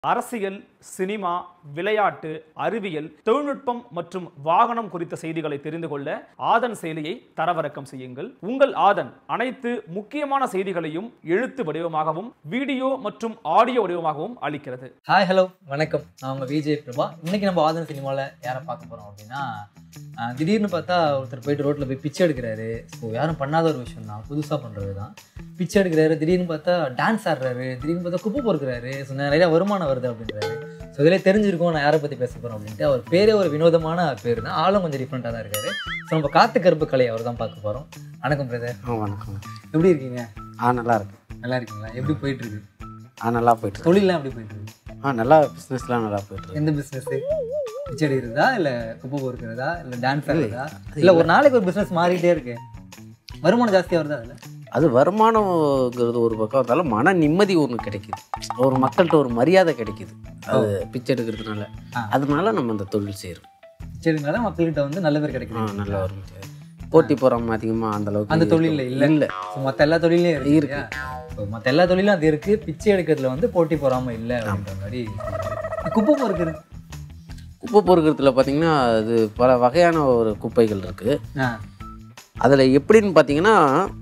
அரசியல் சினிமா விளையாட்டு அறிவியல் தொழில்நுட்பம் மற்றும் வாகனம் குறித்த செய்திகளை தெரிந்து கொள்ள ஆதன் செயலியை தரவிறக்கம் செய்யுங்கள் உங்கள் ஆதன் அனைத்து முக்கியமான செய்திகளையும் எழுத்து வடிவமாகவும் வீடியோ மற்றும் ஆடியோ வடிவமாகவும் அளிக்கிறது ஹாய் ஹலோ வணக்கம் நான் உங்கள் விஜய் பிரபா இன்னைக்கு நம்ம ஆதன் சினிமாவில் யாரை பார்க்க போகிறோம் அப்படின்னா ஆஹ், திடீர்னு பார்த்தா ஒருத்தர் போயிட்டு ரோட்டில் போய் பிச்சை எடுக்கிறாரு ஸோ யாரும் பண்ணாத ஒரு விஷயம் தான் புதுசாக பண்ணுறது தான் பிச்சை எடுக்கிறாரு திடீர்னு பார்த்தா டான்ஸ் ஆடுறாரு திடீர்னு பார்த்தா குப்பை பொறுக்கிறாரு ஸோ நிறைய வருமானம் வருது அப்படின்றாரு ஸோ இதில் தெரிஞ்சிருக்கோம் நான் யாரை பற்றி பேச போகிறோம் அப்படின்ட்டு அவர் பேரே ஒரு வினோதமான பேர் தான் ஆளும் கொஞ்சம் டிஃப்ரெண்ட்டாக தான் இருக்காரு ஸோ நம்ம காத்து கருப்பு கலை அவர் தான் பார்க்க போகிறோம் வணக்கம் பிரதர் ஆ வணக்கம் எப்படி இருக்கீங்க ஆ நல்லா இருக்கு நல்லா இருக்கீங்களா எப்படி போயிட்டு இருக்கு ஆ நல்லா போயிட்டு இருக்கு தொழிலெலாம் எப்படி போயிட்டு இருக்கு ஆ நல்லா பிஸ்னஸ்லாம் நல்லா போயிட்டு இருக்கு எந்த பிஸ்னஸ் பிச்சை எடுக்கிறதா இல்லை குப்பை பொறுக்கிறதா இல்லை டான்ஸ் ஆடுறதா இல்லை ஒரு நாளைக்கு ஒரு பிஸ்னஸ் மாறிட்டே இருக்கு வருமானம் ஜாஸ்தியாக வருதா அதில் அது வருமானம்ங்கிறது ஒரு பக்கம் இருந்தாலும் மன நிம்மதி ஒன்று கிடைக்குது ஒரு மக்கள்கிட்ட ஒரு மரியாதை கிடைக்குது அது பிச்சை எடுக்கிறதுனால ஆ. அதனால நம்ம அந்த தொழில் செய்கிறோம் பிச்சை எடுக்கிறனால மக்கள்கிட்ட வந்து நல்ல பேர் ஆ கிடைக்குது நல்லா வரும் போட்டி போகிறோம் அதிகமாக அந்த அளவுக்கு அந்த தொழில்ல இல்ல. இல்லை ஸோ மற்ற எல்லா தொழிலையும் இருக்கு இருக்கு ஸோ மற்ற எல்லா தொழிலும் அது இருக்கு பிச்சை எடுக்கிறதுல வந்து போட்டி போறாம இல்லை அப்படின்ற மாதிரி சொல்றாரு. குப்பை பொறுக்கிறது குப்பை பொறுக்கிறதுல பார்த்தீங்கன்னா அது பல வகையான ஒரு குப்பைகள் இருக்குது ஆ அதில் எப்படின்னு பார்த்தீங்கன்னா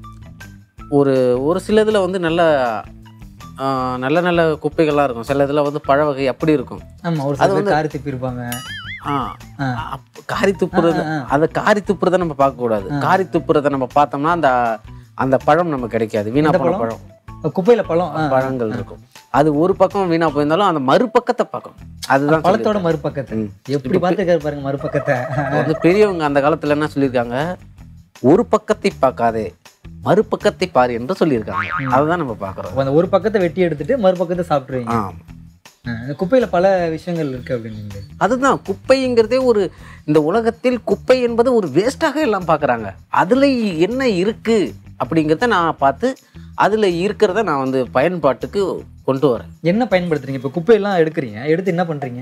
ஒரு ஒரு சில இதில் வந்து நல்ல ஆ, நல்ல நல்ல குப்பைகள்லாம் இருக்கும் சில இதில் வந்து பழ வகை அப்படி இருக்கும் ஆமா ஒரு சில பேர் காரி துப்பி இருப்பாங்க ஆ ஆ. அப்ப காரி துப்புறது ஆ, ஆ. அதை காரி துப்புறதை நம்ம பார்க்கக்கூடாது காரி துப்புறதை நம்ம பார்த்தோம்னா அந்த அந்த பழம் நமக்கு கிடைக்காது வீணா எந்த போன பழம்? பழம் குப்பையில பழம் ஆ. பழங்கள் இருக்கும் அது ஒரு பக்கம் வீணா போயிருந்தாலும் அந்த மறுபக்கத்தை பார்க்கணும் அதுதான் பழத்தோட மறுபக்கத்தை ம். எப்படி பார்த்துருக்காரு பாருங்க மறுபக்கத்தை சொல்லியிருக்காங்க. வந்து பெரியவங்க அந்த காலத்துல என்ன சொல்லியிருக்காங்க ஒரு பக்கத்தை பார்க்காதே மறுபக்கத்தை பாரு என்று சொல்லியிருக்காங்க அதுதான் நம்ம பார்க்குறோம் அந்த ஒரு பக்கத்தை வெட்டி எடுத்துட்டு மறுபக்கத்தை சாப்பிட்ருவீங்க ஆ இந்த குப்பையில பல விஷயங்கள் இருக்கு அப்படின்னு அதுதான் குப்பைங்கிறதே ஒரு இந்த உலகத்தில் குப்பை என்பது ஒரு வேஸ்ட்டாக எல்லாம் பார்க்குறாங்க அதில் என்ன இருக்கு அப்படிங்கிறத நான் பார்த்து அதில் இருக்கிறத நான் வந்து பயன்பாட்டுக்கு கொண்டு வரேன் என்ன பயன்படுத்துறீங்க இப்போ குப்பையெல்லாம் எடுக்கிறீங்க எடுத்து என்ன பண்றீங்க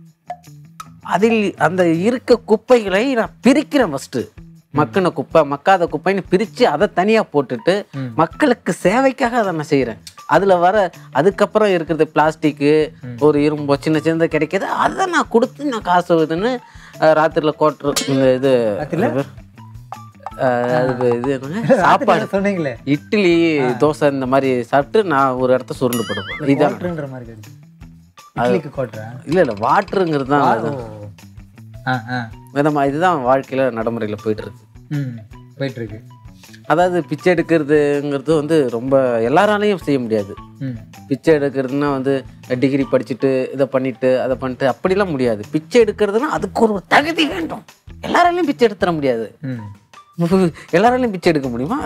அதில் அந்த இருக்க குப்பைகளை நான் பிரிக்கிறேன் ஃபஸ்ட்டு மக்கின குப்பை மக்காத குப்பைன்னு பிரித்து அதை தனியாக போட்டுட்டு ம். மக்களுக்கு மக்களுக்கு சேவைக்காக அதை நான் செய்கிறேன் அதில் வர அதுக்கப்புறம் இருக்கிறது பிளாஸ்டிக்கு ஒரு இரும்போ சின்ன சின்னது கிடைக்கிது அதை நான் கொடுத்து நான் காசு இதுன்னு ராத்திரியில் கோட்ரு இந்த இது ராத்திரில? அஹ், அது இது என்னங்க? சாப்பாடு சொன்னீங்களே இட்லி தோசை இந்த மாதிரி சாப்பிட்டு நான் ஒரு இடத்த சுருண்டு படுப்பேன் இதான் கோட்டருன்ற மாதிரி இருக்கு இட்லிக்கு கோட்டரா இல்லை இல்லை வாட்டருங்கிறது தான் அது. ஓ ஆ ஆ நம்ம இதுதான் வாழ்க்கையில் நடைமுறையில் போயிட்டு இருக்கு ம் போயிட்டு இருக்கு அதாவது பிச்சை எடுக்கிறதுங்கிறது வந்து ரொம்ப எல்லாராலையும் செய்ய முடியாது ம் பிச்சை எடுக்கிறதுனா வந்து டிகிரி படிச்சுட்டு இதை பண்ணிட்டு அதை பண்ணிட்டு அப்படிலாம் முடியாது பிச்சை எடுக்கிறதுனா அதுக்கு ஒரு தகுதி வேண்டும் எல்லாராலையும் பிச்சை எடுத்துட முடியாது ம் எல்லாராலையும் பிச்சை எடுக்க முடியுமா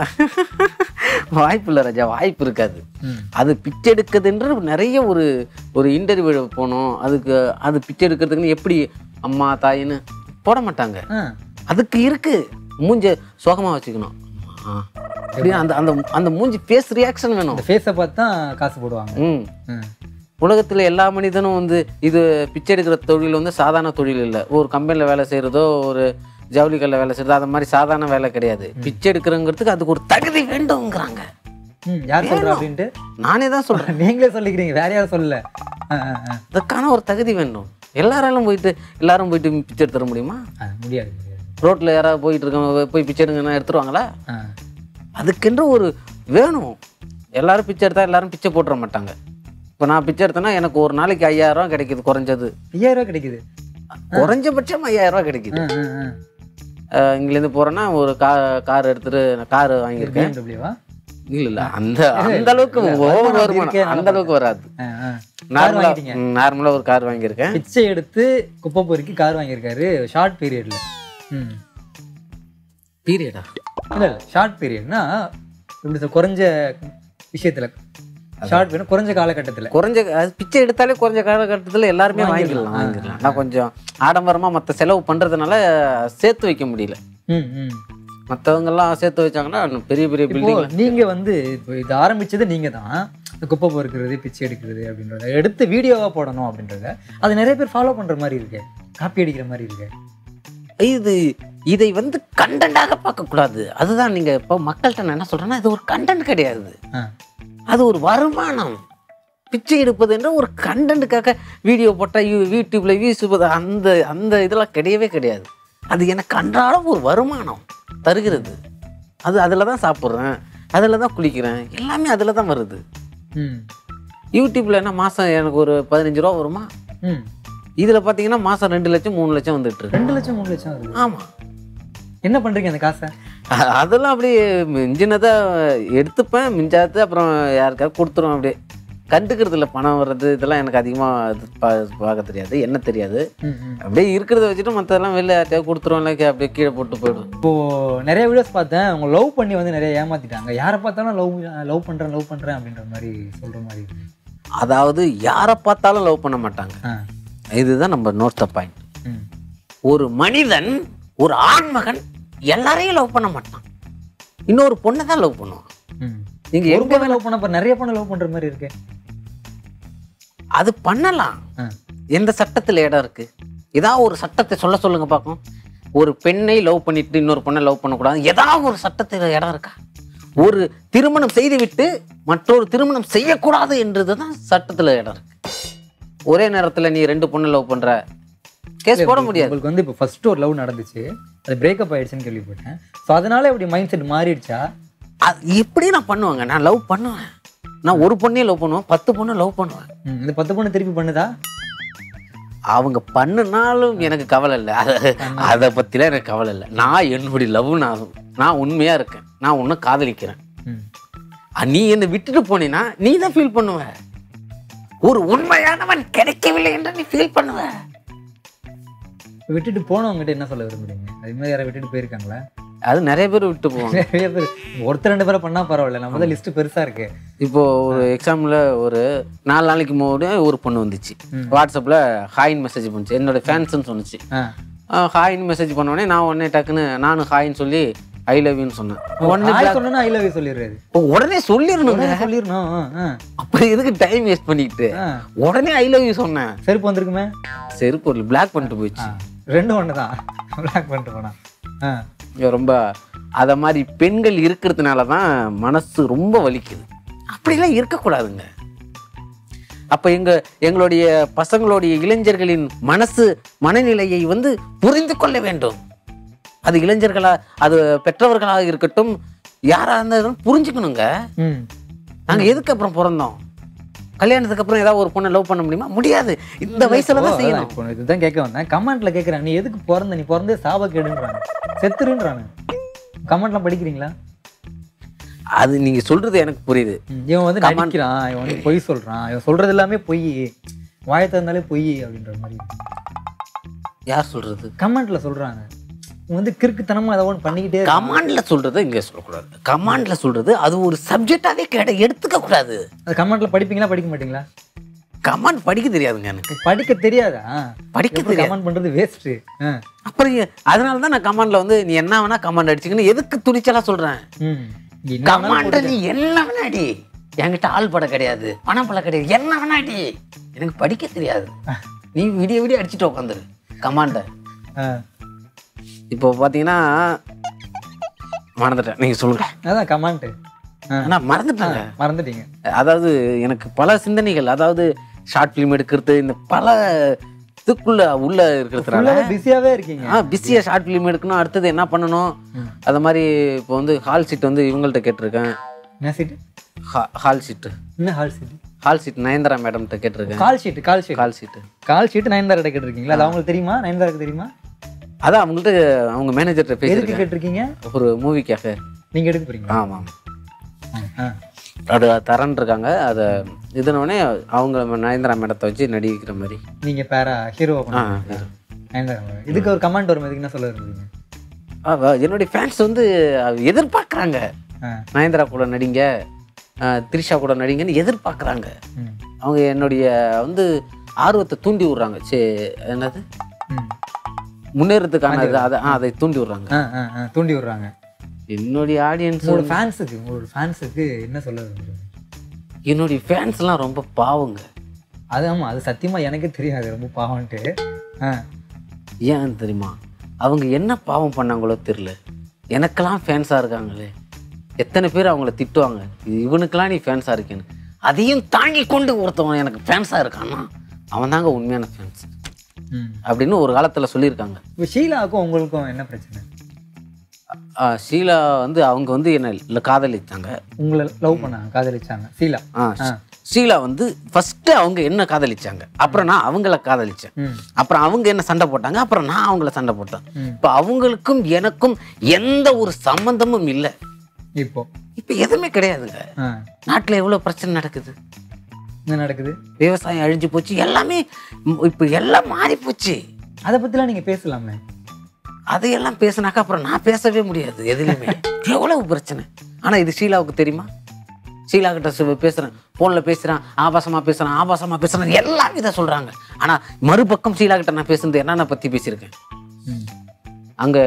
வாய்ப்பு இல்லை ராஜா வாய்ப்பு இருக்காது ம் அது பிச்சை எடுக்கிறதுன்ற நிறைய ஒரு ஒரு இன்டர்வியூ போகணும் அதுக்கு அது பிச்சை எடுக்கிறதுக்குன்னு எப்படி அம்மா தாயின்னு போட மாட்டாங்க ஆ அதுக்கு இருக்கு மூஞ்ச சோகமாக வச்சுக்கணும் ஆ. அப்படியே அந்த அந்த அந்த மூஞ்சி ஃபேஸ் ரியாக்ஷன் வேணும் அந்த ஃபேஸை பார்த்து தான் காசு போடுவாங்க ம் ம் உலகத்தில் எல்லா மனிதனும் வந்து இது பிச்சை எடுக்கிற தொழில் வந்து சாதாரண தொழில் இல்லை ஒரு கம்பெனியில் வேலை செய்கிறதோ ஒரு ஜவுளிகளில் வேலை செய்கிறதோ அது மாதிரி சாதாரண வேலை கிடையாது பிச்சை எடுக்கிறங்கிறதுக்கு அதுக்கு ஒரு தகுதி வேண்டும்ங்கிறாங்க ம் யார் சொல்றா அப்படின்ட்டு நானே தான் சொல்கிறேன் நீங்களே சொல்லிக்கிறீங்க வேற யாரும் சொல்லல ஆ ஆ ஆ அதுக்கான ஒரு தகுதி வேண்டும் எல்லாராலும் போயிட்டு எல்லாரும் போயிட்டு பிச்சை எடுத்துட முடியுமா ஆ முடியாது முடியாது ரோட்டில் யாராவது போயிட்டு இருக்கவங்க போய் பிச்சை எடுங்கன்னா எடுத்துருவாங்களா ஆ அதுக்கென்று ஒரு வேணும் எல்லாரும் பிச்சை எடுத்தா எல்லாரும் பிச்சை போட்டுற மாட்டாங்க இப்போ நான் பிச்சை எடுத்தேன்னா எனக்கு ஒரு நாளைக்கு ஐயாயிரம் ரூபாய் கிடைக்குது குறைஞ்சது ஐயாயிரம் ரூபாய் கிடைக்குது குறைஞ்சபட்சம் ஐயாயிரம் ரூபாய் கிடைக்குது ஆ ஆ ஆ அஹ் இங்கிலேருந்து போறேன்னா ஒரு கார் கார் எடுத்துட்டு நான் கார் வாங்கியிருக்கேன் பிஎம்டபிள்யூவா இல்ல இல்ல அந்த அந்த அளவுக்கு இல்ல, over வருமானம் வருமானம் இருக்கே, அந்த அளவுக்கு வராது ஆ ஆ நார்மலா வாங்கிட்டீங்க. நார்மலா ஒரு கார் வாங்கியிருக்கேன் பிச்சை எடுத்து குப்பை பொறுக்கி கார் வாங்கியிருக்காரு ஷார்ட் பீரியட்ல ம் பீரியடா இல்ல இல்ல ஷார்ட் பீரியட்னா எப்படி சொல்ல குறைஞ்ச விஷயத்துல ஷார்ட் பீரியட் குறைஞ்ச காலகட்டத்துல குறைஞ்ச அது பிச்சை எடுத்தாலே குறைஞ்ச காலகட்டத்துல எல்லாருமே வாங்கிடலாம் வாங்கிடலாம் நான் கொஞ்சம் ஆடம்பரமா மத்த செலவு பண்றதுனால சேர்த்து வைக்க முடியல ம் ம் மத்தவங்க எல்லாம் சேர்த்து வச்சாங்கன்னா இன்னும் பெரிய பெரிய இப்போ பில்டிங் நீங்க வந்து இப்போ இது ஆரம்பிச்சது நீங்க தான் இந்த குப்பை பொறுக்கிறது பிச்சை எடுக்கிறது அப்படின்றத எடுத்து வீடியோவா போடணும் அப்படின்றத அது நிறைய பேர் ஃபாலோ பண்ற மாதிரி இருக்கு காப்பி அடிக்கிற மாதிரி இருக்கு இது இதை வந்து கண்டென்ட்டாக பார்க்கக்கூடாது அதுதான் நீங்கள் இப்போ மக்கள்கிட்ட நான் என்ன சொல்கிறேன்னா இது ஒரு கண்டென்ட் கிடையாது ஆ அது ஒரு வருமானம் பிச்சை எடுப்பது என்ற ஒரு கண்டென்ட்டுக்காக வீடியோ போட்டால் யூ யூடியூப்ல வியூஸ் அந்த அந்த இதெல்லாம் கிடையவே கிடையாது அது எனக்கு அன்றாடம் ஒரு வருமானம் தருகிறது அது அதில் தான் சாப்பிட்றேன் அதில் தான் குளிக்கிறேன் எல்லாமே அதில் தான் வருது ம் யூடியூப்ல என்ன மாதம் எனக்கு ஒரு பதினஞ்சு ரூபா வருமா ம் இதில் பார்த்தீங்கன்னா மாதம் ரெண்டு லட்சம் மூணு லட்சம் வந்துட்டு இருக்கு ரெண்டு லட்சம் மூணு லட்சம் வருது ஆமாம் என்ன பண்றீங்க அந்த காசை அதெல்லாம் அப்படியே மிஞ்சினதை எடுத்துப்பேன் மிஞ்சாது அப்புறம் யாருக்காவது கொடுத்துருவேன் அப்படியே கண்டுக்கிறது இல்லை பணம் வர்றது இதெல்லாம் எனக்கு அதிகமாக இது பா பார்க்க தெரியாது என்ன தெரியாது ம் ம் அப்படியே இருக்கிறத வச்சுட்டு மற்றதெல்லாம் வெளில யார்ட்டையாவது கொடுத்துருவோம்ல கே- அப்படியே கீழே போட்டு போயிடும் இப்போ நிறைய வீடியோஸ் பார்த்தேன் அவங்க லவ் பண்ணி வந்து நிறைய ஏமாத்திட்டாங்க யாரை பார்த்தாலும் லவ் லவ் பண்றேன் லவ் பண்றேன் அப்படின்ற மாதிரி சொல்ற மாதிரி இருக்கு. அதாவது யாரை பார்த்தாலும் லவ் பண்ண மாட்டாங்க ஆ இதுதான் நம்ம நோட் த பாயிண்ட் ம் ஒரு மனிதன் ஒரு ஆண்மகன் எல்லாரையும் லவ் பண்ண மாட்டான் இன்னொரு பொண்ணை தான் லவ் பண்ணுவான் ம் நீங்க ஒரு எங்க பொண்ணை லவ் பண்ண அப்புறம் நிறைய பொண்ணை லவ் பண்ற மாதிரி இருக்கு அது பண்ணலாம் ஆ. எந்த சட்டத்தில் இடம் இருக்கு ஏதாவது ஒரு சட்டத்தை சொல்ல சொல்லுங்க பார்ப்போம் ஒரு பெண்ணை லவ் பண்ணிட்டு இன்னொரு பொண்ணை லவ் பண்ணக்கூடாது ஏதாவது ஒரு சட்டத்தில் இடம் இருக்கா ஒரு திருமணம் செய்துவிட்டு மற்றொரு திருமணம் செய்யக்கூடாது என்றது தான் சட்டத்தில் இடம் இருக்கு ஒரே நேரத்தில் நீ ரெண்டு பொண்ணை லவ் பண்ற கேஸ் போட முடியாது உங்களுக்கு வந்து இப்போ ஃபர்ஸ்ட் ஒரு லவ் நடந்துச்சு அது பிரேக்கப் ஆயிடுச்சுன்னு கேள்விப்பட்டேன் ஸோ அதனால இப்படி மைண்ட் செட் மாறிடுச்சா அது எப்படி நான் பண்ணுவேங்க நான் லவ் பண்ணுவேன் நான் ஒரு பொண்ணையும் லவ் பண்ணுவேன் பத்து பொண்ணை லவ் பண்ணுவேன் ம், இந்த பத்து பொண்ணு திருப்பி பண்ணுதா அவங்க பண்ணுனாலும் எனக்கு கவலை இல்லை அதை அதை பற்றிலாம் எனக்கு கவலை இல்லை நான் என்னுடைய லவ் நான் நான் உண்மையாக இருக்கேன் நான் உன்னை காதலிக்கிறேன் ம் அஹ் நீ என்னை விட்டுட்டு போனீன்னா நீ தான் ஃபீல் பண்ணுவ ஒரு உண்மையானவன் கிடைக்கவில்லை என்று நீ ஃபீல் பண்ணுவ விட்டுட்டு போனவங்ககிட்ட என்ன சொல்ல விரும்புறீங்க அது மாதிரி யாரை விட்டுட்டு போயிருக்காங்களா அது நிறைய பேர் விட்டு போவாங்க நிறைய பேர் ஒருத்தர் ரெண்டு பேரை பண்ணா பரவாயில்ல நம்ம தான் லிஸ்ட் பெருசா இருக்கு இப்போ ஒரு எக்ஸாம்பிள் ஒரு நாலு நாளைக்கு முன்னாடி ஒரு பொண்ணு வந்துச்சு வாட்ஸ்அப்பில் ஹாயின் மெசேஜ் பண்ணுச்சு என்னோட ஃபேன்ஸ்னு சொன்னுச்சு ஆ ஹாயின்னு மெசேஜ் பண்ண உடனே நான் உடனே டக்குன்னு நானும் ஹாயின்னு சொல்லி ஐ லவ் யூன்னு சொன்னேன் உடனே ஹாய் சொன்னா ஐ லவ் யூ சொல்லிடுறாரு உடனே சொல்லிடணுங்க உடனே சொல்லிடணும் ஆ, ஆ, அப்புறம் எதுக்கு டைம் வேஸ்ட் பண்ணிக்கிட்டு ஆ. உடனே ஐ லவ் யூ சொன்னேன் செருப்பு வந்திருக்குமே செருப்பு ஒரு பிளாக் பண்ணிட்டு போயிடுச்சு ஆ, ரெண்டும் ஒன்று தான் பிளாக் பண்ணிட்டு போனா ஆ இங்க ரொம்ப அத மாதிரி பெண்கள் இருக்கிறதுனால தான் மனசு ரொம்ப வலிக்குது அப்படிலாம் இருக்கக்கூடாதுங்க அப்ப எங்க எங்களுடைய பசங்களுடைய இளைஞர்களின் மனசு மனநிலையை வந்து புரிந்து கொள்ள வேண்டும் அது இளைஞர்களா அது பெற்றவர்களாக இருக்கட்டும் யாரா இருந்தாலும் புரிஞ்சுக்கணுங்க ம் நாங்க எதுக்கு அப்புறம் பிறந்தோம் கல்யாணத்துக்கு அப்புறம் ஏதாவது ஒரு பொண்ணை லவ் பண்ண முடியுமா முடியாது இந்த வயசுல தான் செய்யணும் இப்போ இதுதான் கேட்க வந்தேன் கமெண்ட்ல கேட்குறேன் நீ எதுக்கு பிறந்த நீ பிறந்தே சாபக்கேடுன்றாங்க செத்துருன்றாங்க கமெண்ட்லாம் படிக்கிறீங்களா அது நீங்க சொல்றது எனக்கு புரியுது ம், இவன் வந்து நடிக்கிறான் இவன் வந்து பொய் சொல்றான் இவன் சொல்றது எல்லாமே பொய் வாயை திறந்தாலே பொய் அப்படின்ற மாதிரி யார் சொல்றது கமெண்ட்ல சொல்றாங்க இவன் வந்து கிறுக்குத்தனமா ஏதோ ஒன்று பண்ணிக்கிட்டே இருக்கான். கமாண்ட்ல சொல்றது இங்க சொல்லக்கூடாது கமாண்ட்ல சொல்றது அது ஒரு சப்ஜெக்டாவே கேட்ட எடுத்துக்க கூடாது அது கமெண்ட்ல படிப்பீங்களா படிக்க மாட்டீங்களா கமாண்ட் படிக்க தெரியாதுங்க எனக்கு படிக்க தெரியாதா படிக்க தெரியாது கமெண்ட் பண்றது வேஸ்ட் அப்புறம் ஏ- அதனால தான் நான் கமாண்ட்ல வந்து நீ என்ன வேணா கமாண்ட் அடிச்சுக்கன்னு எதுக்கு துணிச்சலா சொல்றேன் ம் என்ன கமாண்ட நீ என்ன வேணா அடி என்கிட்ட ஆள் படம் கிடையாது பணம் படம் கிடையாது என்ன வேணா அடி எனக்கு படிக்க தெரியாது நீ விடிய விடிய அடிச்சுட்டு உட்காந்துரு கமாண்ட ஆ. இப்போ பாத்தீங்கன்னா மறந்துட்டேன் நீங்க சொல்லுங்க அதான் கமெண்ட் ஆனா மறந்துட்டாங்க மறந்துட்டீங்க அதாவது எனக்கு பல சிந்தனைகள் அதாவது ஷார்ட் ஃபிலிம் எடுக்கிறது இந்த பல இதுக்குள்ள உள்ள இருக்கிறதுனால ஃபுல்லாவே பிஸியாவே இருக்கீங்க ஆ பிஸியாக ஷார்ட் ஃபிலிம் எடுக்கணும் அடுத்தது என்ன பண்ணணும் அது மாதிரி இப்போ வந்து ஹால் சீட் வந்து இவங்கள்ட்ட கேட்டிருக்கேன் என்ன சீட்டு ஹால் சீட்டு என்ன ஹால் சீட்டு ஹால் சீட் நயன்தாரா மேடம்கிட்ட கேட்டிருக்கேன் call sheet call sheet call சீட்டு கால் ஷீட் நயன்தாரா கேட்டிருக்கீங்களா அது அவங்களுக்கு தெரியுமா நயன்தாராக்கு தெரியுமா அதான் அவங்கள்ட்ட அவங்க மேனேஜர்கிட்ட எதுக்கு பேசியிருக்கேன் கேட்டிருக்கீங்க ஒரு மூவிக்காக நீங்க எடுக்க போறீங்களா ஆமாம் ஆ. அது தரன் இருக்காங்க அதை இதுனோடனே அவங்க நயன்தாரா மேடத்தை வச்சு நடிக்கிற மாதிரி நீங்க பேரா ஹீரோவா ஆ பண்ணுங்க நயன்தாரா இதுக்கு ஒரு கமெண்ட் வரும் இதுக்கு என்ன சொல்ல விரும்புறீங்க ஆ, என்னுடைய ஃபேன்ஸ் வந்து எதிர்பார்க்குறாங்க ஆ. நயன்தாரா கூட நடிங்க ஆ, த்ரிஷா கூட நடிங்கன்னு எதிர்பார்க்குறாங்க ம். அவங்க என்னுடைய வந்து ஆர்வத்தை தூண்டி விடுறாங்க சே என்னது ம். முன்னேறதுக்கான இது அதை ஆ, அதை தூண்டி விடுறாங்க ஆ, ஆ, ஆ, தூண்டி விடுறாங்க என்னுடைய ஆடியன்ஸ் உங்களோட ஃபேன்ஸுக்கு உங்களோட ஃபேன்ஸுக்கு என்ன சொல்ல விரும்புறீங்க என்னுடைய ஃபேன்ஸ்லாம் ரொம்ப பாவங்க அது ஆமா அது சத்தியமா எனக்கே தெரியாது ரொம்ப பாவம்ட்டு ஆ ஏன் தெரியுமா அவங்க என்ன பாவம் பண்ணாங்களோ தெரில எனக்கெல்லாம் ஃபேன்ஸாக இருக்காங்களே எத்தனை பேர் அவங்கள திட்டுவாங்க இவனுக்கெல்லாம் நீ ஃபேன்ஸாக இருக்கேன்னு அதையும் தாங்கி கொண்டு ஒருத்தவன் எனக்கு ஃபேன்ஸாக இருக்கான்னா அவன் தாங்க உண்மையான ஃபேன்ஸ் ம் அப்படின்னு ஒரு காலத்தில் சொல்லியிருக்காங்க இப்போ ஷீலாவுக்கும் உங்களுக்கும் என்ன பிரச்சனை ஆ, ஷீலா வந்து அவங்க வந்து என்ன இல்லை காதலித்தாங்க உங்களை லவ் பண்ணாங்க காதலிச்சாங்க ஷீலா ஆ, ஷீலா வந்து ஃபஸ்ட்டு அவங்க என்ன காதலிச்சாங்க அப்புறம் நான் அவங்கள காதலிச்சேன் ம் அப்புறம் அவங்க என்ன சண்டை போட்டாங்க அப்புறம் நான் அவங்கள சண்டை போட்டேன் ம். இப்போ அவங்களுக்கும் எனக்கும் எந்த ஒரு சம்பந்தமும் இல்லை இப்போ இப்போ எதுவுமே கிடையாதுங்க ஆ நாட்டில் எவ்வளோ பிரச்சனை நடக்குது என்ன நடக்குது விவசாயம் அழிஞ்சு போச்சு எல்லாமே ம், இப்போ எல்லாம் மாறி போச்சு அதை பற்றிலாம் நீங்கள் பேசலாமே அதையெல்லாம் பேசினாக்கா அப்புறம் நான் பேசவே முடியாது எதுலையுமே எவ்வளவு பிரச்சனை ஆனால் இது ஷீலாவுக்கு தெரியுமா ஷீலா கிட்ட சு- பேசுறேன் ஃபோனில் பேசுகிறேன் ஆபாசமாக பேசுகிறேன் ஆபாசமாக பேசுகிறேன் எல்லாம் இதை சொல்கிறாங்க ஆனால் மறுபக்கம் ஷீலா கிட்ட நான் பேசுனது என்னென்ன பற்றி பேசியிருக்கேன் ம் அங்கே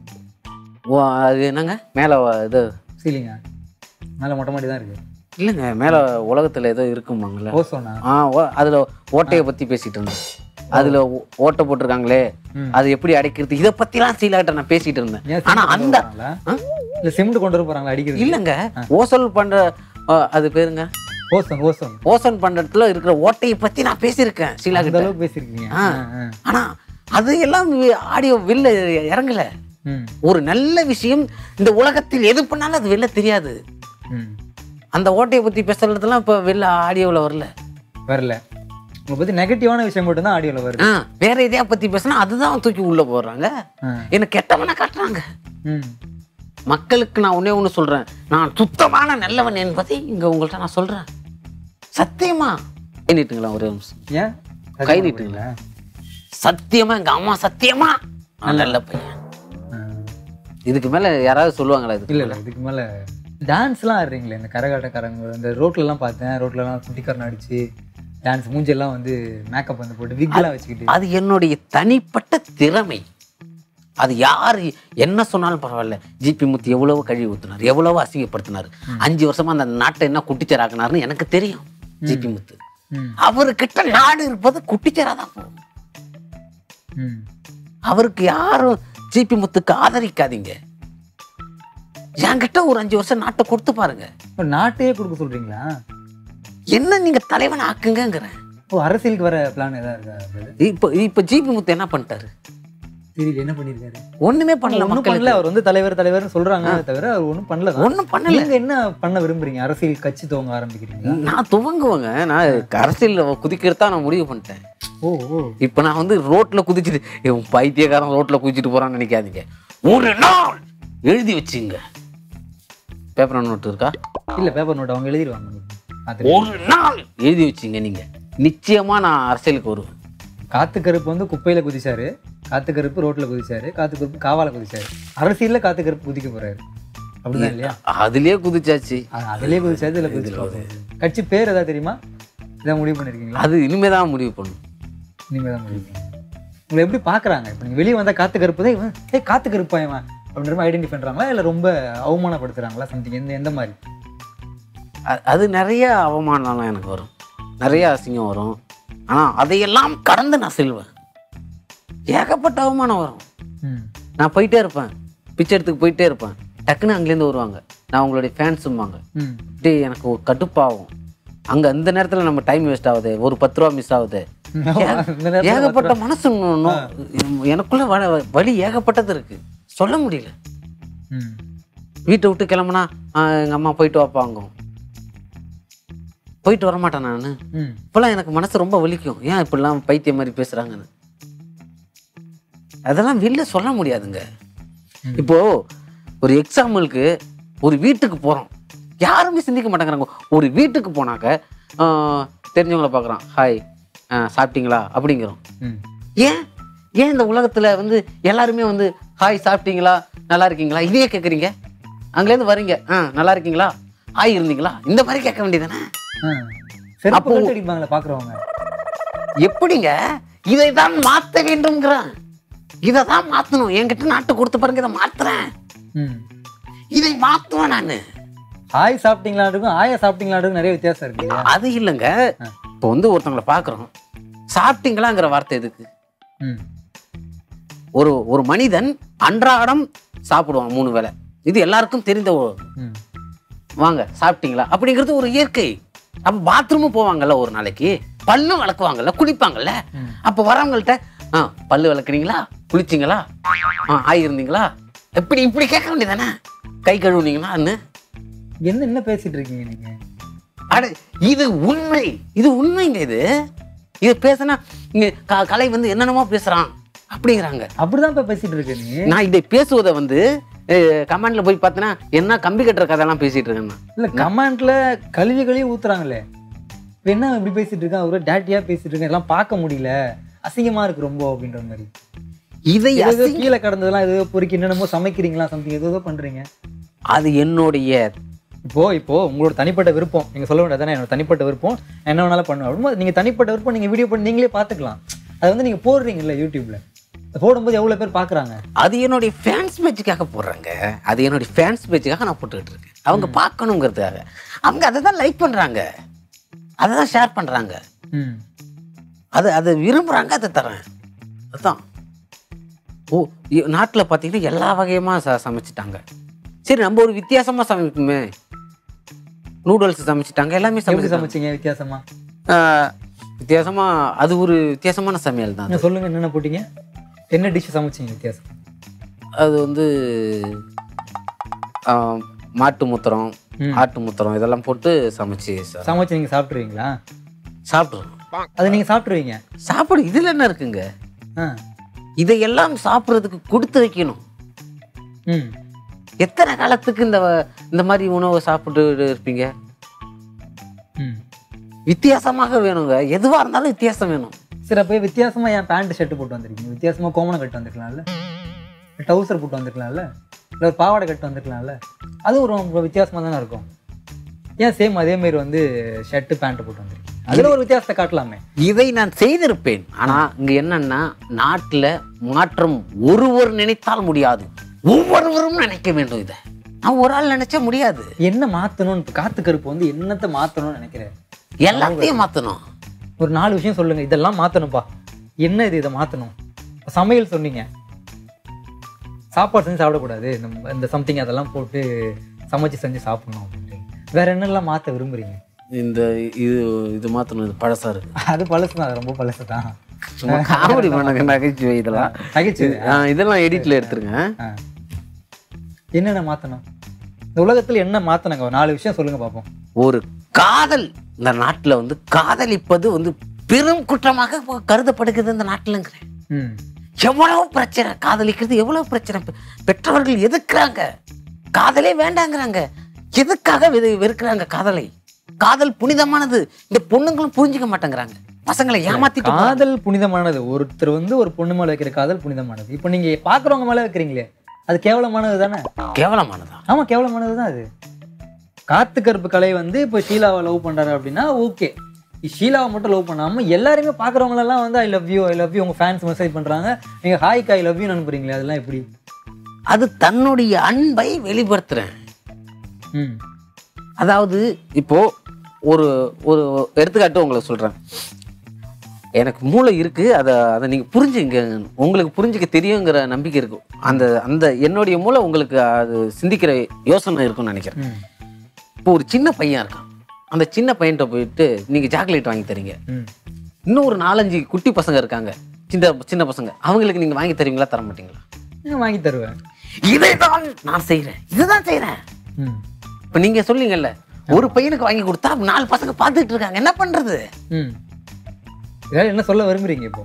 அது என்னங்க மேலே இது சீலிங்கா மேலே மொட்டை மாடி தான் இருக்குது இல்லைங்க மேலே உலகத்தில் ஏதோ இருக்குமாங்கல்ல ஓசோனா ஆ அதில் ஓட்டையை பற்றி பேசிட்டு இருந்தேன் அதில் ஓட்டை போட்டிருக்காங்களே ம். அது எப்படி அடைக்கிறது இதை பற்றிலாம் ஷீலா கிட்ட நான் பேசிட்டு இருந்தேன் ஏன் ஆனால் சிமெண்ட் அந்த கொண்டு வராங்களா ஆ? இல்லை சிமெண்ட் கொண்டு வர போகிறாங்களா அடிக்கிறது இல்லைங்க ஓசோல் பண்ற ஆ, அது பேருங்க ஓசோன் ஓசோன் ஓசோன் பண்ற இடத்துல இருக்கிற ஓட்டையை பத்தி நான் பேசியிருக்கேன் ஷீலா அந்த கிட்ட அளவுக்கு பேசியிருக்கீங்க ஆ. ஆ, ஆ. ஆனா அது எல்லாம் ஆடியோ வெளில இறங்கல ம் ஒரு நல்ல விஷயம் இந்த உலகத்தில் எது பண்ணாலும் அது வெளில தெரியாது ம் அந்த ஓட்டையை பத்தி பேசுறதுலாம் இப்போ வெளில ஆடியோவில் வரல வரல உங்களை பற்றி நெகட்டிவான விஷயம் மட்டும்தான் ஆடியோவில் வருது ஆ வேற எதையா பத்தி பேசினா அதுதான் தூக்கி உள்ள போடுறாங்க ஆ. என்ன கெட்டவனை காட்டுறாங்க ம் மக்களுக்கு நான் ஒண்ணே ஒன்று சொல்றேன் நான் சுத்தமான நல்லவன் என்பதை இங்க உங்கள்ட்ட நான் சொல்றேன் சத்தியமா கை நீட்டுங்களா ஒரே நிமிஷம் ஏன் கை நீட்டுங்களா சத்தியமா எங்க அம்மா சத்தியமா நான் நல்ல பையன் ஆ. இதுக்கு மேல யாராவது சொல்லுவாங்களா இது இல்ல இல்ல இதுக்கு மேல டான்ஸ்லாம் ஆடுறீங்களே இந்த கரகாட்டக்காரங்க இந்த ரோட்லலாம் பார்த்தேன் ரோட்லலாம் குட்டிக்காரன் அடிச்சு டான்ஸ் மூஞ்செல்லாம் வந்து மேக்கப் வந்து போட்டு விக்லாம் வச்சுக்கிட்டு அது என்னுடைய தனிப்பட்ட திறமை அது யார் என்ன சொன்னாலும் பரவாயில்ல ஜிபி முத்து எவ்வளவு கழுவி ஊத்துனார் எவ்வளவு அசிங்கப்படுத்தினார் அஞ்சு வருஷமா அந்த நாட்டை என்ன குட்டிச்சராக்குனாருன்னு எனக்கு தெரியும் ஜிபி முத்து ம் அவர்கிட்ட நாடு இருப்பது குட்டிச்சரா தான் போகும் ம் அவருக்கு யாரும் ஜிபி முத்துக்கு ஆதரிக்காதீங்க என்கிட்ட ஒரு அஞ்சு வருஷம் நாட்டை கொடுத்து பாருங்க இப்போ நாட்டையே கொடுக்க சொல்றீங்களா என்ன நீங்க தலைவன் ஆக்குங்கிறேன் ஓ அரசியலுக்கு வர பிளான் ஏதாவது இருக்கா brother? இப்போ இப்போ ஜிபி முத்து என்ன பண்ணிட்டாரு தெரியல என்ன பண்ணிருக்காரு ஒண்ணுமே பண்ணல ஒன்றும் மக்களுக்கு பண்ணல அவர் வந்து தலைவர் தலைவர்னு சொல்றாங்க தவிர அவர் ஒன்றும் பண்ணல தான். ஒண்ணும் பண்ணல நீங்க என்ன பண்ண விரும்புறீங்க அரசியல் கட்சி துவங்க ஆரம்பிக்கிறீங்களா நான் துவங்குவேங்க நான் அரசியல் குதிக்கிறதா நான் முடிவு பண்ணிட்டேன் ஓ ஓ இப்போ நான் வந்து ரோட்ல குதிச்சுட்டு இவன் பைத்தியக்காரன் ரோட்ல குதிச்சுட்டு போறான்னு நினைக்காதீங்க ஒரு நாள் எழுதி வச்சுங்க பேப்பர் நோட்டு இருக்கா இல்ல பேப்பர் நோட் அவங்க எழுதிடுவாங்க பார்த்துட்டு. ஒரு நாள் எழுதி வச்சுங்க நீங்க நிச்சயமா நான் அரசியலுக்கு வருவேன் காத்து கருப்பு வந்து குப்பையில குதிச்சாரு காத்து கருப்பு ரோட்ல குதிச்சாரு காத்து கருப்பு காவால குதிச்சாரு அரசியல்ல காத்து கருப்பு குதிக்க போறாரு அப்படிதான் இல்லையா அதுலயே குதிச்சாச்சு அ- அதுலயே குதிச்சாரு இதுல குதிச்சு கட்சி பேர் ஏதாவது தெரியுமா இதான் முடிவு பண்ணிருக்கீங்களா அது இனிமேதான் முடிவு பண்ணும் இனிமே தான் முடிவு பண்ணுங்க. உங்களை எப்படி பாக்குறாங்க இப்போ நீங்க வெளியே வந்தா காத்து கருப்பு தான் இவன் ஏய் காத்து கருப்பா இவன் அப்படின்ற மாதிரி ஐடென்டிஃபை பண்றாங்களா இல்ல ரொம்ப அவமானப்படுத்துறாங்களா சம்திங் எந்த எந்த மாதிரி அ- அது நிறைய அவமானம்லாம் எனக்கு வரும் நிறைய அசிங்கம் வரும் ஆனா அதையெல்லாம் கடந்து நான் செல்வேன் ஏகப்பட்ட அவமானம் வரும் ம் நான் போயிட்டே இருப்பேன் பிச்சை எடுத்துக்கு போயிட்டே இருப்பேன் டக்குன்னு அங்கேருந்து வருவாங்க நான் உங்களுடைய ஃபேன்ஸும்பாங்க ம் அப்படியே எனக்கு ஒரு கடுப்பாகும் அங்க அந்த நேரத்துல நம்ம டைம் வேஸ்ட் ஆகுது ஒரு பத்து ரூபா மிஸ் ஆகுது இந்த நேரத்துல ஏகப்பட்ட மனசு நோ- நோ- எனக்குள்ள வ- வலி ஏகப்பட்டது இருக்கு சொல்ல முடியல ம் வீட்டை விட்டு கிளம்புனா ஆஹ், எங்க அம்மா போயிட்டு வாப்பாங்க போயிட்டு வர மாட்டேன் நான் ம் இப்பெல்லாம் எனக்கு மனசு ரொம்ப வலிக்கும் ஏன் இப்படிலாம் பைத்தியம் மாதிரி பேசுறாங்கன்னு அதெல்லாம் வெளில சொல்ல முடியாதுங்க இப்போ ஒரு எக்ஸாம்பிளுக்கு ஒரு வீட்டுக்கு போறோம் யாருமே சிந்திக்க மாட்டேங்கிறாங்க ஒரு வீட்டுக்கு போனாக்க ஆஹ், தெரிஞ்சவங்கள பார்க்குறான் ஹாய் சாப்பிட்டீங்களா அப்படிங்கிறோம் ம் ஏன் ஏன் இந்த உலகத்துல வந்து எல்லாருமே வந்து ஹாய் சாப்பிட்டீங்களா நல்லா இருக்கீங்களா இதையே கேட்குறீங்க அங்கேருந்து வரீங்க ஆ நல்லா இருக்கீங்களா ஹாய் இருந்தீங்களா இந்த மாதிரி கேட்க வேண்டியதானே ஆ. செருப்பு அப்போ- கழட்டி அடிப்பாங்களே பாக்குறவங்க எப்படிங்க இதை தான் மாத்த வேண்டும்ங்கிறேன் இதை தான் மாத்தணும் என்கிட்ட நாட்டு கொடுத்து பாருங்க இதை மாத்துறேன் ம் இதை மாத்துவேன் நான் ஹாய் சாப்பிட்டீங்களா இருக்கும் ஆயா சாப்பிட்டீங்களா இருக்கும் நிறைய வித்தியாசம் இருக்கு இல்லையா அது இல்லைங்க இப்போ வந்து ஒருத்தவங்களை பார்க்குறோம் சாப்பிட்டீங்களாங்கிற வார்த்தை எதுக்கு ம் ஒரு ஒரு மனிதன் அன்றாடம் சாப்பிடுவான் மூணு வேளை இது எல்லாருக்கும் தெரிந்த ஒரு ம் வாங்க சாப்பிட்டீங்களா அப்படிங்கிறது ஒரு இயற்கை அப்ப பாத்ரூமும் போவாங்கல்ல ஒரு நாளைக்கு பல்லும் விளக்குவாங்கல்ல குளிப்பாங்கல்ல அப்ப வரவங்கள்ட்ட ஆ பல்லு விளக்குறீங்களா குளிச்சிங்களா ஆ ஆயிருந்தீங்களா எப்படி இப்படி கேட்க வேண்டியதானே கை கழுவுனீங்களான்னு என்ன என்ன பேசிட்டு இருக்கீங்க நீங்க அட இது உண்மை இது உண்மைங்க இது இது பேசினா இங்க க- கலை வந்து என்னென்னமோ பேசுறான் அப்படிங்கிறாங்க அப்படிதான் இப்ப பேசிட்டு இருக்க நீ நான் இதை பேசுவதை வந்து கமெண்ட்ல போய் பார்த்தேன்னா என்ன கம்பி கட்டுற கதையெல்லாம் பேசிட்டு இருக்கேன் நான். இல்ல கமெண்ட்ல கழுவி கழுவி ஊத்துறாங்களே இப்ப என்ன இப்படி பேசிட்டு இருக்கான் ஒரு டேட்டியா பேசிட்டு இருக்கேன் எல்லாம் பார்க்க முடியல அசிங்கமா இருக்கு ரொம்ப அப்படின்ற மாதிரி இதை ஏதோ அசிங்க- கீழே கடந்ததெல்லாம் ஏதோ பொறுக்கி என்னென்னமோ சமைக்கிறீங்களா சம்திங் ஏதோ ஏதோ பண்றீங்க அது என்னுடைய இப்போ இப்போ உங்களோட தனிப்பட்ட விருப்பம் நீங்க சொல்ல வேண்டியதானே என்னோட தனிப்பட்ட விருப்பம் நான் என்ன வேணாலும் பண்ணுவேன் அப்படின்னா நீங்க தனிப்பட்ட விருப்பம் நீங்க வீடியோ பண்ணி நீங்களே பார்த்துக்கலாம் அதை வந்து நீங்க போடுறீங்கல்ல யூடியூப்ல அது போடும்போது எவ்வளவு பேர் பாக்குறாங்க அது என்னுடைய ஃபேன்ஸ் பேஜுக்காக போடுறாங்க அது என்னுடைய ஃபேன்ஸ் பேஜுக்காக நான் போட்டுக்கிட்டு இருக்கேன் அவங்க பார்க்கணுங்கிறதுக்காக அவங்க அதை தான் லைக் பண்றாங்க அதை தான் ஷேர் பண்றாங்க ம் அது அதை விரும்புறாங்க அதை தரேன் அதுதான் ஓ நாட்டில் பார்த்தீங்கன்னா எல்லா வகையுமா ச சமைச்சிட்டாங்க சரி நம்ம ஒரு வித்தியாசமா சமைப்போமே நூடுல்ஸ் சமைச்சிட்டாங்க எல்லாமே எப்படி சமைச்சு சமைச்சீங்க வித்தியாசமா வித்தியாசமா அது ஒரு வித்தியாசமான சமையல் தான் நீங்க சொல்லுங்க என்னென்ன போட்டீங்க என்ன டிஷ் சமைச்சீங்க வித்தியாசம் அது வந்து ஆ, மாட்டு மூத்திரம் ம். ஆட்டு மூத்திரம் இதெல்லாம் போட்டு சமைச்சு சா- சமைச்சு நீங்க சாப்பிட்டுருவீங்களா சாப்பிட்றோம் அதை நீங்க சாப்பிட்டுருவீங்க சாப்பாடு இதில் என்ன இருக்குங்க ஆ இதையெல்லாம் சாப்பிட்றதுக்கு கொடுத்து வைக்கணும் ம் எத்தனை காலத்துக்கு இந்த இந்த மாதிரி உணவை சாப்பிட்டு இருப்பீங்க ம் வித்தியாசமாக வேணுங்க எதுவாக இருந்தாலும் வித்தியாசம் வேணும் சரி அப்போ வித்தியாசமா என் பேண்ட் ஷர்ட் போட்டு வந்திருக்கீங்க வித்தியாசமா கோமணம் கட்டு வந்திருக்கலாம்ல டவுசர் போட்டு வந்திருக்கலாம்ல இல்லை ஒரு பாவாடை கட்டு வந்திருக்கலாம்ல அது ஒரு ரொம்ப வித்தியாசமா தானே இருக்கும் ஏன் சேம் அதே மாதிரி வந்து ஷர்ட் பேண்ட் போட்டு வந்திருக்கீங்க அதுல ஒரு வித்தியாசத்தை காட்டலாமே இதை நான் செய்திருப்பேன் ஆனா இங்க என்னன்னா நாட்டுல மாற்றம் ஒருவர் நினைத்தால் முடியாது ஒவ்வொருவரும் நினைக்க வேண்டும் இதை நான் ஒரு ஆள் நினைச்சா முடியாது என்ன மாத்தணும்னு இப்ப காத்து கருப்பு வந்து என்னத்தை மாத்தணும்னு நினைக்கிறேன் எல்லாத்தையும் மாத்தணும் ஒரு நாலு விஷயம் சொல்லுங்க இதெல்லாம் மாத்தணும்ப்பா என்ன இது இதை மாத்தணும் இப்ப சமையல் சொன்னீங்க சாப்பாடு செஞ்சு சாப்பிடக்கூடாது இந்த இந்த சம்திங் அதெல்லாம் போட்டு சமைச்சு செஞ்சு சாப்பிடணும் அப்படின்ட்டு வேற என்னெல்லாம் மாத்த விரும்புறீங்க இந்த இது இது மாத்தணும் இது பழசா இருக்கு அது பழசு தான் ரொம்ப பழசு தான் சும்மா காமெடி பண்ணங்க நகைச்சுவை இதெல்லாம் நகைச்சுவை ஆ, இதெல்லாம் எடிட்ல எடுத்துருங்க ஆ. என்னென்ன மாத்தணும் இந்த உலகத்துல என்ன மாத்தணுங்க ஒரு நாலு விஷயம் சொல்லுங்க பார்ப்போம் ஒரு காதல் இந்த நாட்டுல வந்து காதலிப்பது வந்து பெரும் குற்றமாக இப்போ கருதப்படுகிறது இந்த நாட்டுலங்கிறேன் ம் எவ்வளவு பிரச்சனை காதலிக்கிறது எவ்வளவு பிரச்சனை பெ- பெற்றவர்கள் எதுக்குறாங்க காதலே வேண்டாங்கிறாங்க எதுக்காக வெறு- வெறுக்கிறாங்க காதலை காதல் புனிதமானது இந்த பொண்ணுங்களும் புரிஞ்சுக்க மாட்டேங்கிறாங்க பசங்களை ஏமாத்திட்டு போறாங்க. காதல் புனிதமானது ஒருத்தர் வந்து ஒரு பொண்ணு மேல வைக்கிற காதல் புனிதமானது இப்போ நீங்க பாக்குறவங்க மேல வைக்கிறீங்களே அது கேவலமானது தானே கேவலமானதா ஆமா கேவலமானது தான் அது காத்து கருப்பு கலை வந்து இப்போ ஷீலாவை லவ் பண்றாரு அப்படின்னா ஓகே ஷீலாவை மட்டும் லவ் பண்ணாம எல்லாருமே பாக்குறவங்க எல்லாம் வந்து I love you I love you உங்க ஃபேன்ஸ் மெசேஜ் பண்றாங்க நீங்க ஹாய்க்கு ஐ லவ் யூ அனுப்புறீங்களே அதெல்லாம் எப்படி அது தன்னுடைய அன்பை வெளிப்படுத்துறேன் ம் அதாவது இப்போ ஒரு ஒரு எடுத்துக்காட்டு உங்களுக்கு சொல்றேன் எனக்கு மூளை இருக்கு அதை அதை நீங்க புரிஞ்சுங்க உங்களுக்கு புரிஞ்சுக்க தெரியுங்கிற நம்பிக்கை இருக்கும் அந்த அந்த என்னுடைய மூளை உங்களுக்கு அது சிந்திக்கிற யோசனை இருக்கும்னு நினைக்கிறேன் ம் இப்போ ஒரு சின்ன பையன் இருக்கான் அந்த சின்ன பையன்கிட்ட போயிட்டு நீங்க சாக்லேட் வாங்கி தரீங்க ம் இன்னும் ஒரு நாலஞ்சு குட்டி பசங்க இருக்காங்க சின்ன சின்ன பசங்க அவங்களுக்கு நீங்க வாங்கி தருவீங்களா தர மாட்டீங்களா நான் வாங்கி தருவேன் இதை தான் நான் செய்றேன் இதுதான் செய்றேன் ம் இப்போ நீங்க சொல்லிங்கல்ல ஒரு பையனுக்கு வாங்கி கொடுத்தா நாலு பசங்க பார்த்துட்டு இருக்காங்க என்ன பண்றது ம் இதாவது என்ன சொல்ல விரும்புறீங்க இப்போ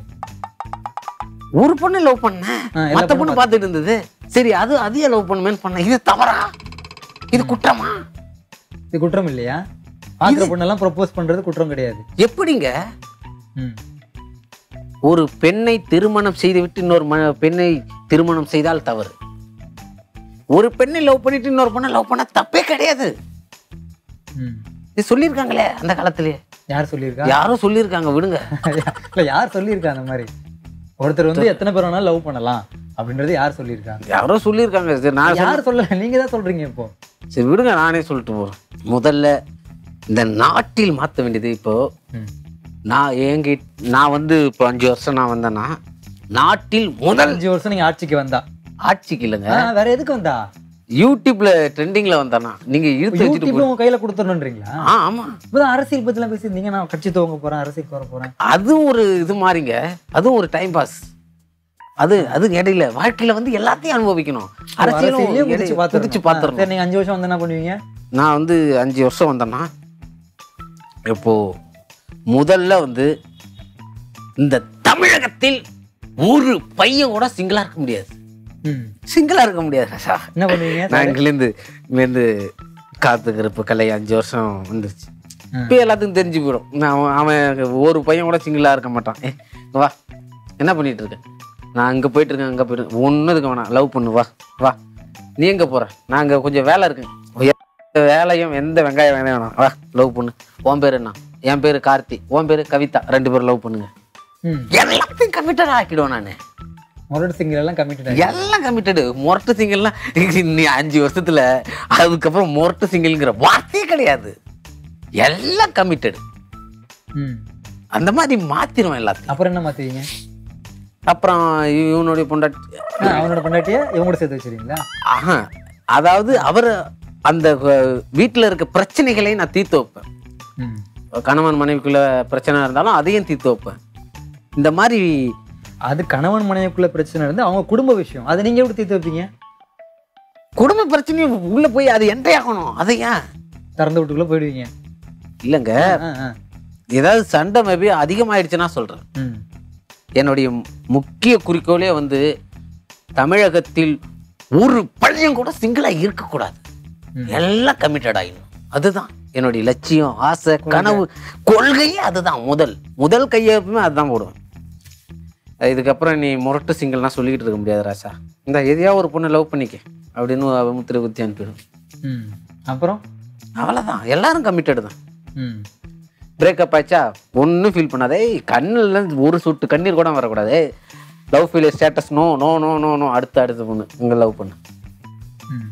ஒரு பொண்ணு லவ் பண்ண ஆ, எல்லா மத்த பொண்ணு பார்த்துட்டு இருந்தது சரி அது அதையே லவ் பண்ணுமேன்னு பண்ண இது தவறா இது குற்றமா இது குற்றம் இல்லையா பாக்குற பொண்ணெல்லாம் ப்ரொபோஸ் பண்றது குற்றம் கிடையாது எப்படிங்க ம் ஒரு பெண்ணை திருமணம் செய்துவிட்டு இன்னொரு ம- பெண்ணை திருமணம் செய்தால் தவறு ஒரு பெண்ணை லவ் பண்ணிட்டு இன்னொரு பொண்ணை லவ் பண்ண தப்பே கிடையாது ம் இது சொல்லியிருக்காங்களே அந்த காலத்திலேயே யார் சொல்லியிருக்கா யாரும் சொல்லியிருக்காங்க விடுங்க இல்ல யார் சொல்லியிருக்கா அந்த மாதிரி ஒருத்தர் வந்து எத்தனை பேர் வேணாலும் லவ் பண்ணலாம் அப்படின்றது யார் சொல்லியிருக்கா யாரோ சொல்லியிருக்காங்க சரி நான் சொல்ல- யார் சொல்ல நீங்க தான் சொல்றீங்க இப்போ சரி விடுங்க நானே சொல்லிட்டு போறேன் முதல்ல இந்த நாட்டில் மாற்ற வேண்டியது இப்போ ம். நான் எங்க நான் வந்து இப்போ அஞ்சு வருஷம் நான் வந்தேன்னா நாட்டில் முதல் அஞ்சு வருஷம் நீங்க ஆட்சிக்கு வந்தா ஆட்சிக்கு இல்லைங்க ஆ, வேற எதுக்கு வந்தா யூடியூப்ல ட்ரெண்டிங்ல வந்தானா நீங்க இழுத்து வச்சுட்டு யூடியூப்ல போ- உங்க கையில கொடுத்துடணுன்றீங்களா ஆ ஆமா இப்பதான் அரசியல் பத்திலாம் பேசியிருந்தீங்க நான் கட்சி துவங்க போறேன் அரசியல் வர போறேன் அது ஒரு இது மாறிங்க அதுவும் ஒரு டைம் பாஸ் அது அது இடையில வாழ்க்கையில வந்து எல்லாத்தையும் அனுபவிக்கணும் அரசியலும் அரசியலே இடையில குதிச்சு குதிச்சு பாத்துருச்சு பாத்துறணும் சரி நீங்க அஞ்சு வருஷம் வந்து என்ன பண்ணுவீங்க நான் வந்து அஞ்சு வருஷம் வந்தேன்னா இப்போ முதல்ல வந்து இந்த தமிழகத்தில் ஒரு பையன் கூட சிங்கிளா இருக்க முடியாது ம். சிங்கிளா இருக்க முடியாது ராசா. என்ன பண்ணுவீங்க நான் இங்கிலேருந்து இங்கேருந்து காத்துக்கிறப்பு கலை அஞ்சு வருஷம் வந்துருச்சு ம். இப்போ எல்லாத்துக்கும் தெரிஞ்சு போயிடும் நான் அவன் அவன் ஒரு பையன் கூட சிங்கிளா இருக்க மாட்டான் ஏ இங்க வா என்ன பண்ணிட்டு இருக்க நான் அங்கே போயிட்டு இருக்கேன் அங்கே போயிட்டு ஒன்றும் இருக்க வேணாம் லவ் பண்ணு வா வா நீ எங்கே போற நான் அங்கே கொஞ்சம் வேலை இருக்கு எந்த வேலையும் எந்த வெங்காயம் வேலையும் வேணாம் வா லவ் பண்ணு உன் பேர் என்ன என் பேர் கார்த்தி உன் பேர் கவிதா ரெண்டு பேரும் லவ் பண்ணுங்க ம். எல்லாத்தையும் கமிட்டட் ஆக்கிடுவேன் நான் முரட்டு சிங்கிள் எல்லாம் கமிட்டட் எல்லாம் கமிட்டடு மொரட்டு சிங்கிள்லாம் நீ அஞ்சு வருஷத்துல அதுக்கப்புறம் மொரட்டு சிங்கிள்ங்கிற வார்த்தையே கிடையாது எல்லாம் கமிட்டடு ம் அந்த மாதிரி மாத்திரும் எல்லாத்தையும் அப்புறம் என்ன மாத்துவீங்க அப்புறம் இவனுடைய பொண்டாட்டி ஆ, அவனோட பொண்டாட்டிய இவங்க கூட சேர்த்து வச்சிருக்கீங்களா ஆஹா அதாவது அவர் அந்த அஹ், வீட்டுல இருக்க பிரச்சனைகளையும் நான் தீர்த்து வைப்பேன் ம் கணவன் மனைவிக்குள்ள பிரச்சனை இருந்தாலும் அதையும் தீர்த்து வைப்பேன் இந்த மாதிரி அது கணவன் மனைவிக்குள்ள பிரச்சனை இருந்து அவங்க குடும்ப விஷயம் அதை நீங்க எப்படி தீர்த்து வைப்பீங்க குடும்ப பிரச்சனையும் உள்ள போய் அது என்ட்ரி ஆகணும் அதை ஏன் திறந்து வீட்டுக்குள்ள போயிடுவீங்க இல்லைங்க ஆ, ஆ. ஏதாவது சண்டை மேபி அதிகமாயிடுச்சுன்னா சொல்றேன் ம் என்னுடைய முக்கிய குறிக்கோளே வந்து தமிழகத்தில் ஒரு பையன் கூட சிங்கிளா இருக்கக்கூடாது ம். எல்லாம் கமிட்டட் ஆயிடணும் அதுதான் என்னுடைய லட்சியம் ஆசை கனவு கொள்கையே அதுதான் முதல் முதல் கையெழுப்புமே அதுதான் போடுவேன் இதுக்கப்புறம் நீ முரட்டு சிங்கிள்னா சொல்லிக்கிட்டு இருக்க முடியாது ராசா இந்த எதையா ஒரு பொண்ணு லவ் பண்ணிக்க அப்படின்னு அவ முத்திரை குத்தி அனுப்பிடும் ம் அப்புறம் அவ்வளோதான் எல்லாரும் கமிட்டடு தான் ம் பிரேக்கப் ஆச்சா ஒன்றும் ஃபீல் பண்ணாத ஏய் கண்ணில் ஒரு சொட்டு கண்ணீர் கூட வரக்கூடாது ஏய் love feel status no no no no no அடுத்த அடுத்த பொண்ணு இங்கே லவ் பண்ணு ம்.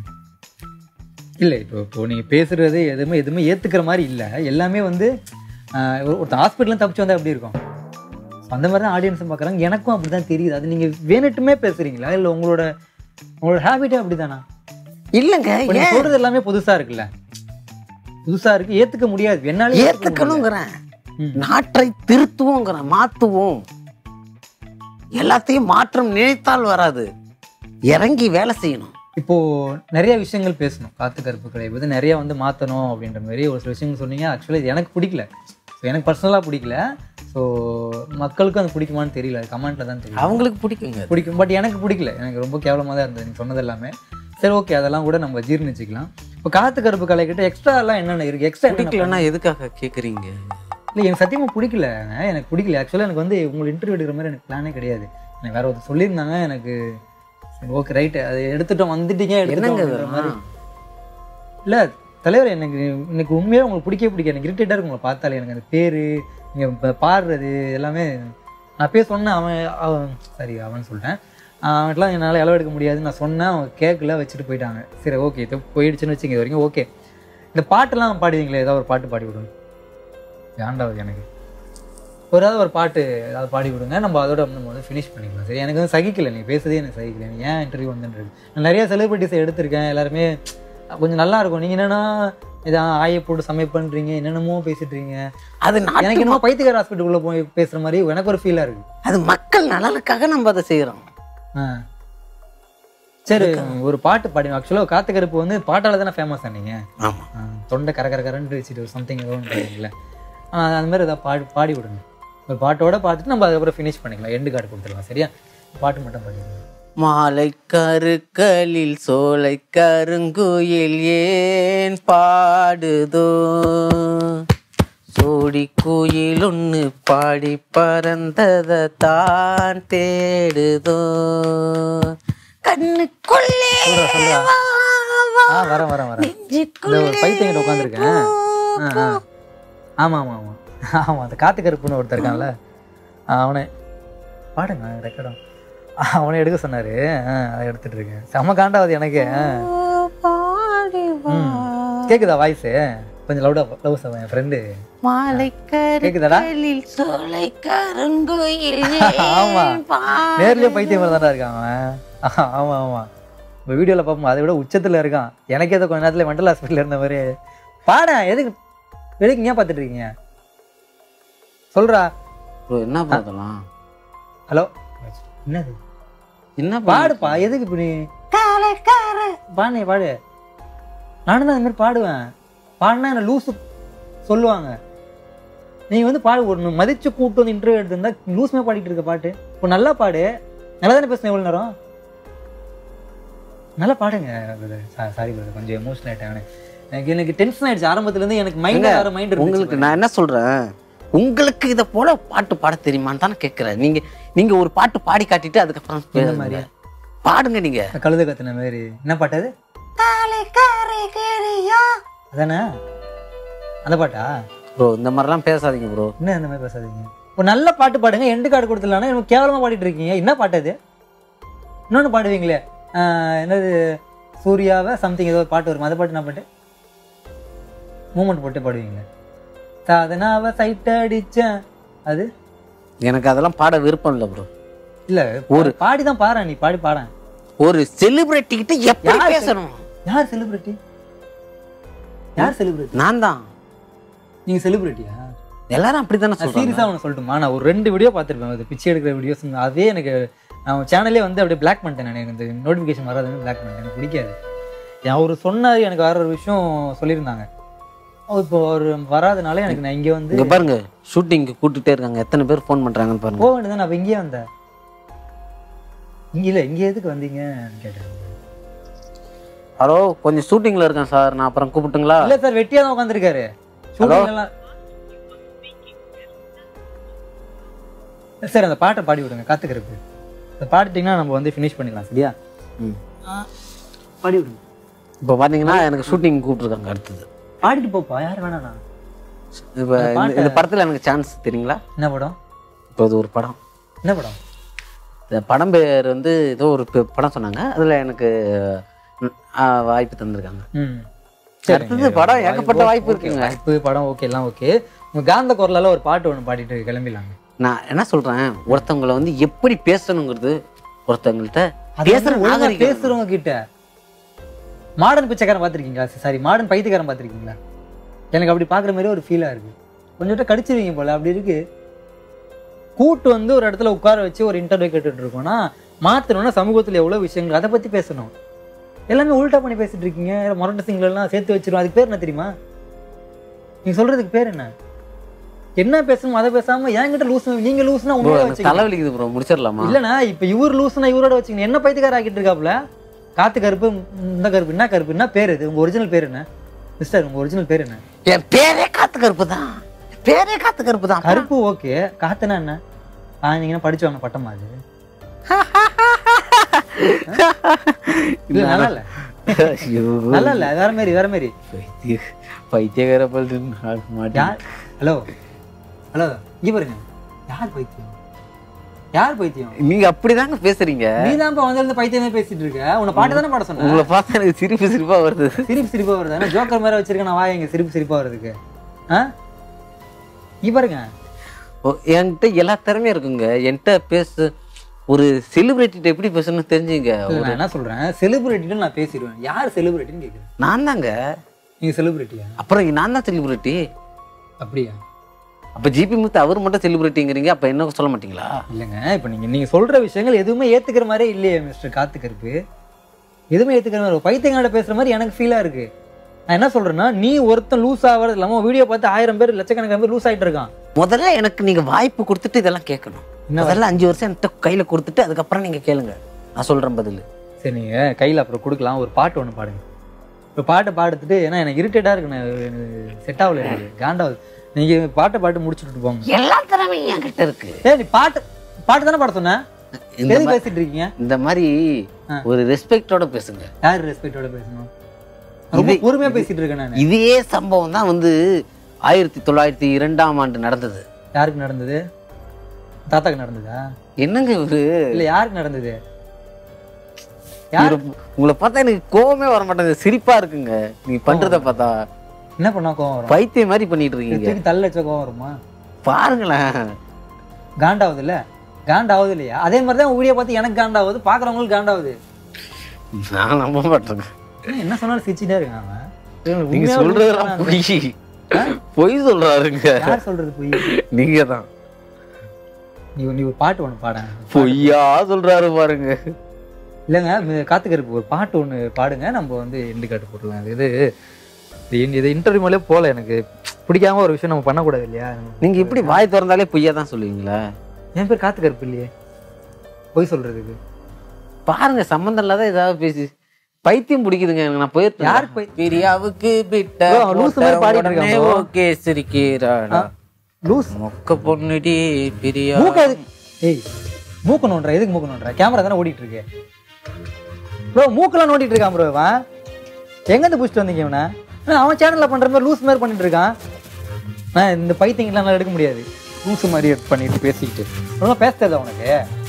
இல்லை இப்போ இப்போ நீங்கள் பேசுறது எதுவுமே எதுவுமே ஏற்றுக்கிற மாதிரி இல்லை எல்லாமே வந்து ஆஹ், ஒரு- ஒருத்தன் ஹாஸ்பிட்டலில் தப்பிச்சு வந்தால் எப்படி இருக்கும் அந்த மாதிரி தான் ஆடியன்ஸும் பார்க்குறாங்க எனக்கும் அப்படி தான் தெரியுது அது நீங்கள் வேணுட்டுமே பேசுகிறீங்களா இல்லை உங்களோட உங்களோட ஹேபிட்டே அப்படி தானா இல்லைங்க இப்போ நீங்கள் சொல்கிறது எல்லாமே புதுசாக இருக்குல்ல புதுசாக இருக்குது ஏற்றுக்க முடியாது என்னால ஏற்றுக்கணுங்கிறேன் ம். நாட்டை திருத்துவோங்கிறேன் மாற்றுவோம் எல்லாத்தையும் மாற்றம் நினைத்தால் வராது இறங்கி வேலை செய்யணும் இப்போ நிறைய விஷயங்கள் பேசணும் காத்து கருப்பு கடை பற்றி நிறைய வந்து மாற்றணும் அப்படின்ற மாதிரி ஒரு சில விஷயங்கள் சொன்னீங்க ஆக்சுவலாக எனக்கு பிடிக்கல ஸோ எனக்கு பர்சனலாக பிடிக்கல ஸோ மக்களுக்கும் அது பிடிக்குமான்னு தெரியல கமெண்ட்டில் தான் தெரியும் அவங்களுக்கு பிடிக்குங்க பிடிக்கும் பட் எனக்கு பிடிக்கல எனக்கு ரொம்ப கேவலமாக தான் இருந்தது நீங்கள் சொன்னது எல்லாமே சரி ஓகே அதெல்லாம் கூட நம்ம ஜீர்ணிச்சுக்கலாம் இப்போ காத்து கருப்பு கலை கிட்ட எக்ஸ்ட்ரா எல்லாம் என்னென்ன இருக்குது எக்ஸ்ட்ரா பிடிக்கலன்னா எதுக்காக கேட்குறீங்க இல்லை எனக்கு சத்தியமாக பிடிக்கலங்க எனக்கு பிடிக்கல ஆக்சுவலாக எனக்கு வந்து உங்களை இன்டர்வியூ எடுக்கிற மாதிரி எனக்கு பிளானே கிடையாது எனக்கு வேற ஒருத்தர் சொல்லியிருந்தாங்க எனக்கு ஓகே ரைட்டு அதை எடுத்துட்டோம் வந்துட்டீங்க என்னங்க எடுத்துட்டோம் இதெல்லாம்? மாதிரி இல்லை தலைவர் எனக்கு எனக்கு உண்மையாக உங்களுக்கு பிடிக்கவே பிடிக்காது எனக்கு இரிட்டேட்டாக இருக்கும் உங்களை பார்த்தாலே எனக்கு அந்த பேர் நீங்கள் இப்போ பாடுறது எல்லாமே நான் பேர் சொன்னேன் அவன் அவன் சரி அவன் சொல்லிட்டேன் அவன்கிட்டலாம் என்னால் இளவெடுக்க முடியாதுன்னு நான் சொன்னேன் அவங்க கேட்கல வச்சுட்டு போயிட்டாங்க சரி ஓகே இது போயிடுச்சுன்னு வச்சுங்க இது வரைக்கும் ஓகே இந்த பாட்டெல்லாம் பாடுவீங்களே ஏதாவது ஒரு பாட்டு பாடி விடுங்க ஏன்டாவது எனக்கு ஒரு ஏதாவது ஒரு பாட்டு ஏதாவது பாடி விடுங்க நம்ம அதோட நம்ம வந்து ஃபினிஷ் பண்ணிக்கலாம் சரி எனக்கு வந்து சகிக்கல நீங்கள் பேசுறதே எனக்கு சகிக்கல எனக்கு ஏன் இன்டர்வியூ வந்துருக்கு நான் நிறைய செலிபிரிட்டிஸை எடுத்திருக்கேன் எல்லாருமே கொஞ்சம் நல்லா இருக்கும் நீங்கள் என்னென்னா இதான் ஆயை போட்டு சமைப்பண்றீங்க என்னென்னமோ பேசிட்டு இருக்கீங்க அது எனக்கு நாட்டு என்னமோ பைத்தியக்கார ஹாஸ்பிட்டலுக்குள்ளே போய் பேசுகிற மாதிரி எனக்கு ஒரு ஃபீலாக இருக்குது அது மக்கள் நலனுக்காக நம்ம அதை செய்கிறோம் ஆ சரி ஒரு பாட்டு பாடி ஆக்சுவலாக காத்து கருப்பு வந்து பாட்டால தானே ஃபேமஸ் ஆனீங்க ஆமாம் ஆ, தொண்டை கர கர கரன்னு வச்சுட்டு சம்திங் ஏதோ ஒன்று இருக்குல்ல அந்த மாதிரி ஏதாவது பாடி பாடி விடுங்க ஒரு பாட்டோட பார்த்துட்டு நம்ம அதுக்கப்புறம் ஃபினிஷ் பண்ணிக்கலாம் எண்டு கார்டு கொடுத்துடலாம் சரியா பாட்டு மட்டும் பாடிடுங்க மாலை கருக்களில் சோலை கருங்குயில் ஏன் பாடுதோ சோடி குயில் ஒன்று பாடி பறந்ததை தான் தேடுதோ கண்ணுக்குள்ளே சொல்றா, சொல்றா. வா, வா, ஆ வரேன் வரேன் வரேன் இந்த நெஞ்சுக்குள்ளே ஒரு பைத்தியங்கிட்ட உட்காந்துருக்கேன் ஆ ஆ ஆமாம் ஆமாம் ஆமாம் ஆமாம் அந்த காத்து கருப்புன்னு ஒருத்தர் இருக்கான்ல ஆ, அவனே பாடுங்க ரெக்கார்டும் அவனை எடுக்க சொன்னார் ஆ அதை எடுத்துட்டு இருக்கேன் செம்ம காண்டாவது எனக்கு ஆ. பாடி வா. ம் கேக்குதா வாய்ஸு கொஞ்சம் லவுடாக லவ்ஸ் என் ஃப்ரெண்டு மாலை கேக்குதாடா? கருக்களில் சோலை கருங்குயில் ஆமா. ஏன் பாடுதோ? நேர்லயே பைத்தியம் மாதிரி தானே இருக்கான் அவன் ஆமா ஆமா இப்போ வீடியோவில் பார்ப்போம் அதை விட உச்சத்தில் இருக்கான் எனக்கே ஏதோ கொஞ்ச நேரத்தில் மென்டல் ஹாஸ்பிட்டல் இருந்த மாதிரி பாட எதுக்கு எதுக்கு ஏன் பார்த்துட்டு இருக்கீங்க சொல்றா ப்ரோ என்ன பார்த்தலாம் ஹலோ என்னது என்ன பாடுப்பா எதுக்கு இப்படி பாடு பாடு நானும் தான் அந்த மாதிரி பாடுவேன் பாடினா என்ன லூசு சொல்லுவாங்க நீ வந்து பாடு ஒரு மதிச்சு கூட்டு வந்து இன்டர்வியூ எடுத்திருந்தா லூஸ்மே பாடிட்டு இருக்க பாட்டு இப்போ நல்லா பாடு நல்லா தானே பேசுனேன் எவ்வளோ நேரம் நல்லா பாடுங்க சாரி பிரதர் கொஞ்சம் எமோஷனல் ஆயிட்டேன் எனக்கு எனக்கு டென்ஷன் ஆயிடுச்சு ஆரம்பத்துல இருந்து எனக்கு மைண்ட் வேற மைண்ட் உங்களுக்கு நான் என்ன சொல்றேன் உங்களுக்கு இதை போல பாட்டு பாட தெரியுமான்னு தானே கேட்குறேன் நீங்க நீங்க ஒரு பாட்டு பாடி காட்டிட்டு அதுக்கப்புறம் என்ன பேசுங்க. மாதிரி? பாடுங்க நீங்க கழுத கத்துன மாதிரி என்ன பாட்டு அது அதானே அந்த பாட்டா ப்ரோ இந்த மாதிரிலாம் பேசாதீங்க ப்ரோ என்ன இந்த மாதிரி பேசாதீங்க ஒரு நல்ல பாட்டு பாடுங்க எண்டு கார்டு கொடுத்துடலாம் எனக்கு கேவலமா பாடிட்டு இருக்கீங்க என்ன பாட்டு அது இன்னொன்று பாடுவீங்களே ஆஹ் என்னது சூர்யாவை சம்திங் ஏதோ ஒரு பாட்டு வரும் அந்த பாட்டு என்ன பாட்டு மூமெண்ட் போட்டு பாடுவீங்களே சாதனாவை சைட் அடிச்சேன் அது எனக்கு அதெல்லாம் பாட விருப்பம் இல்லை ப்ரோ இல்ல ஒரு- ஒரு பாடி தான் பாரு நீ பாடி பாடேன் ஒரு செலிபிரிட்டி கிட்ட எப்படி யார் பேசணும் யார் செலிபிரிட்டி யார் செலிபிரிட்டி நான் தான் நீங்க செலிபிரிட்டியா எல்லாரும் அப்படித்தானே சொல்றாங்க சீரியஸாக ஒன்று சொல்லட்டுமா நான் ஒரு ரெண்டு வீடியோ பார்த்துருப்பேன் அது பிச்சை எடுக்கிற வீடியோஸ் அதே எனக்கு நான் சேனலே வந்து அப்படியே பிளாக் பண்ணிட்டேன் நான் எனக்கு இந்த நோட்டிஃபிகேஷன் வராதுன்னு பிளாக் பண்ணிட்டேன் எனக்கு பிடிக்காது ஏன் அவர் சொன்னார் எனக்கு வேற ஒரு விஷயம் சொல்லியிருந்தாங்க அவர் இப்போ அவர் வராதனால எனக்கு நான் இங்கே வந்து இங்க பாருங்க ஷூட்டிங்க்கு கூட்டிட்டே இருக்காங்க எத்தனை பேர் ஃபோன் பண்றாங்கன்னு பாருங்க போக வேண்டியதான் நான் அப்போ இங்கேயே வந்தேன் இங்கே இல்லை இங்கே எதுக்கு வந்தீங்க கேட்டேன் ஹலோ கொஞ்சம் ஷூட்டிங்ல இருக்கேன் சார் நான் அப்புறம் கூப்பிட்டுங்களா இல்லை சார் வெட்டியாக தான் உட்காந்துருக்காரு ஷூட்டிங்லாம் சார் அந்த பாட்டை பாடி விடுங்க காத்துக்கிறதுக்கு அதை பாடிட்டீங்கன்னா நம்ம வந்து ஃபினிஷ் பண்ணிடலாம் சரியா ம். பாடி விடுங்க இப்போ பாத்தீங்கன்னா எனக்கு ஷூட்டிங் கூப்பிட்டுருக்காங்க அடுத்தது பாடிட்டு போப்பா யார் வேணாண்ணா இப்போ இந்த- இந்த படத்துல எனக்கு சான்ஸ் தெரியுங்களா என்ன படம் இப்போ இது ஒரு படம் என்ன படம் இந்த படம் பேர் வந்து ஏதோ ஒரு பே- படம் சொன்னாங்க அதுல எனக்கு ம், ஆ, வாய்ப்பு தந்திருக்காங்க ம் அடுத்தது படம் ஏகப்பட்ட வாய்ப்பு இருக்குங்க வாய்ப்பு படம் ஓகே எல்லாம் ஓகே உங்க காந்த குரலால ஒரு பாட்டு ஒன்று பாடிட்டு கிளம்பிடலாங்க நான் என்ன சொல்றேன் ஒருத்தவங்களை வந்து எப்படி பேசணுங்கிறது ஒருத்தவங்கள்ட்ட அது பேசுற வந்து ஒழுங்கா நாகரிகம் பேசுறவங்க கிட்ட மாடர்ன் பிச்சைக்காரன் பார்த்திருக்கீங்களா சாரி மாடர்ன் பைத்தியக்காரன் பார்த்திருக்கீங்களா எனக்கு அப்படி பார்க்குற மாதிரி ஒரு ஃபீலாக இருக்கு கொஞ்சம் கடிச்சிருவீங்க போல அப்படி இருக்கு கூட்டு வந்து ஒரு இடத்துல உட்கார வச்சு ஒரு இன்டர்வியூ கேட்டுட்டு இருக்கோம்னா மாற்றணும்னா சமூகத்தில் எவ்வளோ விஷயங்கள் அதை பற்றி பேசணும் எல்லாமே உல்டா பண்ணி பேசிட்டு இருக்கீங்க மொரட்டு சிங்களெல்லாம் சேர்த்து வச்சிருவோம் அதுக்கு பேர் என்ன தெரியுமா நீங்க சொல்றதுக்கு பேர் என்ன என்ன பேசணும் அதை பேசாம என்கிட்ட லூஸ் நீங்க லூஸ்னா Bro, உங்களோட எனக்கு வச்சுக்கோங்க தலைவலிக்குது ப்ரோ முடிச்சிடலாமா இல்லனா இப்ப இவர் லூஸ்னா இவரோட வச்சுக்கணும் என்ன பைத்தியக்கார ஆக்கிட்டு இருக்காப்ல காத்து கருப்பு இந்த கருப்பு என்ன கருப்பு என்ன பேர் இது உங்க ஒரிஜினல் பேர் என்ன மிஸ்டர் உங்க ஒரிஜினல் பேர் என்ன என் பேரே காத்து கருப்பு தான் பேரே காத்து கருப்பு தான் கருப்பு ஓகே காத்துனா என்ன ஆனீங்கன்னா படிச்சு வாங்க பட்டமா அது இல்ல நல்லா இல்ல ஐயோ நல்லா இல்ல வேற மாதிரி வேற மாதிரி பைத்திய பைத்தியக்கார பல்ட்டு மாட்டி யார் ஹலோ ஹலோ இங்க பாருங்க யார் பைத்தியம் யார் பைத்தியம் நீங்க அப்படிதாங்க பேசுறீங்க நீ தான் வந்து பைத்தியமே பேசிட்டு இருக்க உன்னை பாட்டு தானே பாட சொன்ன உங்களை பார்த்தா எனக்கு சிரிப்பு சிரிப்பா வருது சிரிப்பு சிரிப்பா வருது ஆனா ஜோக்கர் மாதிரி வச்சிருக்கேன் நான் வாய் எங்க சிரிப்பு சிரிப்பா வருதுக்கு ஆ இங்க பாருங்க ஓ, என்கிட்ட எல்லா திறமையும் இருக்குங்க என்கிட்ட பேச ஒரு செலிபிரிட்டிட்ட எப்படி பேசணும்னு தெரிஞ்சுங்க இல்ல, நான் என்ன சொல்றேன் செலிபிரிட்டின்னு நான் பேசிடுவேன் யார் செலிபிரிட்டின்னு கேக்குறேன் நான் தாங்க நீங்க செலிபிரிட்டியா அப்புறம் நான் தான் செலிபிரிட்டி அப்படியா அப்ப ஜிபி முத்து அவர் மட்டும் செலிபிரிட்டிங்கிறீங்க அப்ப என்ன சொல்ல மாட்டீங்களா இல்லைங்க இப்போ நீங்க நீங்க சொல்ற விஷயங்கள் எதுவுமே ஏத்துக்கிற மாதிரியே இல்லையே மிஸ்டர் காத்து கருப்பு எதுவுமே ஏத்துக்கிற மாதிரி ஒரு பைத்தியங்கால பேசுற மாதிரி எனக்கு ஃபீலா இருக்கு நான் என்ன சொல்றேன்னா நீ ஒருத்தன் லூஸ் ஆகிறது இல்லாம வீடியோ பார்த்து ஆயிரம் பேர் லட்சக்கணக்கான பேர் லூஸ் ஆயிட்டு இருக்கான் முதல்ல எனக்கு நீங்க வாய்ப்பு கொடுத்துட்டு இதெல்லாம் கேட்கணும் என்ன முதல்ல அஞ்சு வருஷம் என்கிட்ட கையில கொடுத்துட்டு அதுக்கப்புறம் நீங்க கேளுங்க நான் சொல்றேன் பதில் சரி நீங்க கையில அப்புறம் கொடுக்கலாம் ஒரு பாட்டு ஒன்று பாடுங்க இப்போ பாட்டை பாடுத்துட்டு ஏன்னா எனக்கு இரிட்டேட்டா இருக்கு நான் எனக்கு செட் ஆகல எனக்கு காண்டாவது நீங்க பாட்டை பாட்டு முடிச்சுட்டு போங்க எல்லா திறமையும் என்கிட்ட இருக்கு ஏய் நீ பாட்டு பாட்டு தானே பாட சொன்னேன் இந்த எதுக்கு மா- பேசிட்டு இருக்கீங்க இந்த மாதிரி ஆ. ஒரு ரெஸ்பெக்டோட பேசுங்க யார் ரெஸ்பெக்டோட பேசணும் ரொம்ப இது- பொறுமையா பேசிட்டு இருக்கேன் நான் இதே சம்பவம் தான் வந்து ஆயிரத்தி தொள்ளாயிரத்தி இரண்டாம் ஆண்டு நடந்தது யாருக்கு நடந்தது தாத்தாக்கு நடந்ததா என்னங்க இவரு இல்ல யாருக்கு நடந்தது யார் இவரு- உங்களை பார்த்தா எனக்கு கோவமே வர மாட்டேங்குது சிரிப்பா இருக்குங்க நீங்க பண்றத பார்த்தா என்ன பண்ணா கோவம் வரும் பைத்தியம் மாதிரி பண்ணிட்டு இருக்கீங்க தூக்கி தள்ள வச்சா கோவம் வருமா பாருங்களேன் காண்டாவுது இல்ல காண்டாவுது இல்லையா அதே மாதிரி தான் வீடியோ பார்த்து எனக்கு காண்டாவுது பாக்குறவங்களுக்கு காண்டாவுது நான் நம்ப மாட்டேங்க ஏன் என்ன சொன்னாலும் சிரிச்சுட்டே இருக்கான் அவன் இவனுக்கு நீங்க உண்மையாவே சொல்றதெல்லாம் லூசு பொய் பொய் சொல்றாருங்க யார் சொல்றது பொய் நீங்க தான் நீ நீ ஒரு பாட்டு ஒன்று பாட பொய்யா சொல்றாரு பாருங்க இல்லைங்க ம- காத்துக்கருப்பு ஒரு பாட்டு ஒன்று பாடுங்க நம்ம வந்து எண்டு காட்டு போட்டுலாம் இது இது இது- இது இன்டர்வியூ மேலே போகல எனக்கு பிடிக்காம ஒரு விஷயம் நம்ம பண்ணக்கூடாது இல்லையா நீங்க இப்படி வாய் திறந்தாலே பொய்யா தான் சொல்லுவீங்களா என் பேர் காத்துக்கருப்பு இல்லையே பொய் சொல்றதுக்கு பாருங்க சம்மந்தம் இல்லாத ஏதாவது பேசி பைத்தியம் பிடிக்குதுங்க எனக்கு நான் போயிருக்கேன் யார் பை- பிரியாவுக்கு பிட்ட bro, அவன் லூசு மாதிரி பாடிட்டு இருக்கான் bro. ஓகே சிரிக்கிறாடா லூஸ் மொக்க பொண்ணுடி பிரியா மூக்க எதுக்கு ஏய் மூக்கு நோண்டுற எதுக்கு மூக்கு நோண்டுற கேமரா தானே ஓடிட்டு இருக்கு ப்ரோ மூக்கெல்லாம் நோண்டிட்டு இருக்கான் ப்ரோ இவன் எங்கேருந்து பிடிச்சிட்டு வந்தீங்க இவனை ஆனா, அவன் சேனல்ல பண்ற மாதிரி லூஸ் மாதிரி பண்ணிட்டு இருக்கான் நான் இந்த பைத்தியங்கள்லாம் எல்லாம் எடுக்க முடியாது லூசு மாதிரி பண்ணிட்டு பேசிக்கிட்டு ஒழுங்கா பேச தெரியல உனக்கு